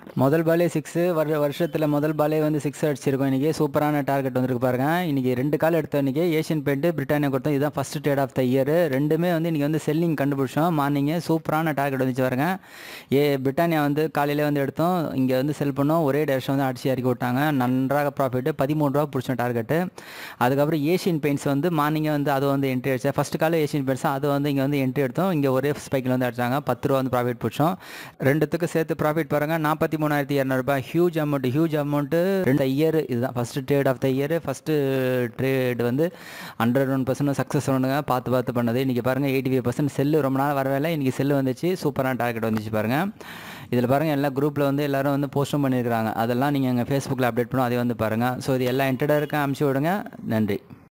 முதல் பாலே சிக்ஸு வர வருஷத்தில் முதல் பாலே வந்து சிக்ஸ் அடிச்சிருக்கோம் இன்றைக்கி சூப்பரான டார்கெட் வந்திருக்கு பாருங்க இன்றைக்கி ரெண்டு கால் எடுத்த இன்றைக்கி ஏஷியன் பெயிண்ட்டு பிரிட்டானியா கொடுத்தோம் இதுதான் first trade of the year ரெண்டுமே வந்து இன்றைக்கி வந்து செல்லிங் கண்டுபிடிச்சோம் மார்னிங்கு சூப்பரான டார்கெட் வந்துச்சு பாருங்க ஏ பிரிட்டானியா வந்து காலையில் வந்து எடுத்தோம் இங்கே வந்து செல் பண்ணோம் ஒரே டேரக்ஷன் வந்து அடிச்சு இறக்கி விட்டாங்க நன்றாக ப்ராஃபிட்டு பதிமூணு ரூபா பிடிச்சோம் டார்கெட்டு அதுக்கப்புறம் ஏஷியன் பெயிண்ட்ஸ் வந்து மார்னிங்கே வந்து அது வந்து என்ட்ரி அடிச்சேன் ஃபஸ்ட்டு காலம் ஏஷியன் பெயிண்ட்ஸ் அது வந்து இங்கே வந்து என்ட்ரி எடுத்தோம் இங்கே ஒரே ஸ்பைக்கில் வந்து அடிச்சாங்க பத்து ரூபா வந்து ப்ராஃபிட் பிடிச்சோம் ரெண்டுத்துக்கு சேர்த்து ப்ராஃபிட் பாருங்கள் நாற்பத்தி மூணாயிரத்தி இரநூறுபா ஹியூஜ் அமௌண்ட் ஹியூஜ் அமௌண்ட்டு ரெண்டு இயர் இதுதான் first trade of the year first trade வந்து ஹண்ட்ரட் ஒன் பர்சன்ட் சக்ஸஸ் ஒன்றுங்க பார்த்து பார்த்து பண்ணது இன்றைக்கி பாருங்கள் எயிட்டி ஃபைவ் பர்சன்ட் செல்லு ரொம்ப நாள் வரவே இல்லை இன்றைக்கி செல்லு வந்துச்சு சூப்பரான டார்கெட் வந்துச்சு பாருங்கள் இதில் பாருங்கள் எல்லா குரூப்பில் வந்து எல்லாரும் வந்து போஸ்ட்டும் பண்ணியிருக்காங்க அதெல்லாம் நீங்கள் எங்கள் ஃபேஸ்புக்கில் அப்டேட் பண்ணுவோம் அதை வந்து பாருங்கள் ஸோ இது எல்லா இன்டர்டாக இருக்க அமுச்சு விடுங்க நன்றி